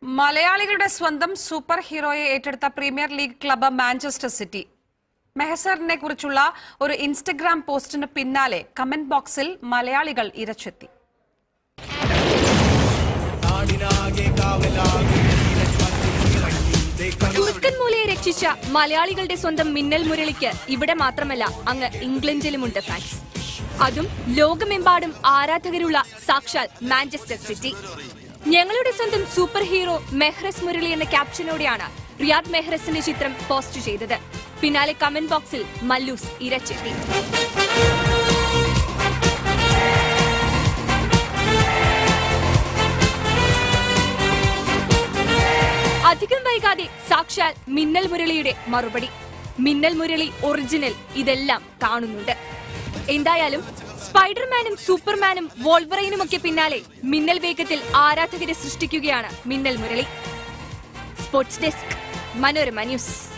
മലയാളികളുടെ സ്വന്തം സൂപ്പർ ഹീറോയെ ഏറ്റെടുത്ത premier league club Manchester City മെഹസറിനെ കുറിച്ചുള്ള ഒരു ഇൻസ്റ്റഗ്രാം പോസ്റ്റിന് പിന്നാലെ കമന്റ് ബോക്സിൽ മലയാളികൾ ഇരച്ചെത്തി കുറുക്കൻ മൂലയെ രക്ഷിച്ച മലയാളികളുടെ സ്വന്തം മിന്നൽ മുരളിക്ക് ഇവിടെ മാത്രമല്ല അങ്ങ് ഇംഗ്ലണ്ടിലുമുണ്ട് ഫാൻസ് അതും ലോകമെമ്പാടും ആരാധകരുള്ള സാക്ഷാൽ മാഞ്ചസ്റ്റർ സിറ്റി ഞങ്ങളുടെ സ്വന്തം സൂപ്പർ ഹീറോ മെഹ്റസ് മുരളി എന്ന ക്യാപ്ഷനോടെയാണ് റിയാദ് മെഹ്റസിന്റെ ചിത്രം പോസ്റ്റ് ചെയ്തത് പിന്നാലെ കമന്റ് ബോക്സിൽ മല്ലൂസ് ഇരച്ചെത്തി അധികം വൈകാതെ സാക്ഷാൽ മിന്നൽ മുരളിയുടെ മറുപടി മിന്നൽ മുരളി ഒറിജിനൽ ഇതെല്ലാം കാണുന്നുണ്ട് എന്തായാലും സ്പൈഡർമാനും സൂപ്പർമാനും വോൾവറൈനും ഒക്കെ പിന്നാലെ മിന്നൽ വേഗത്തിൽ ആരാധകരെ സൃഷ്ടിക്കുകയാണ് Minnal Murali sports desk Manorama news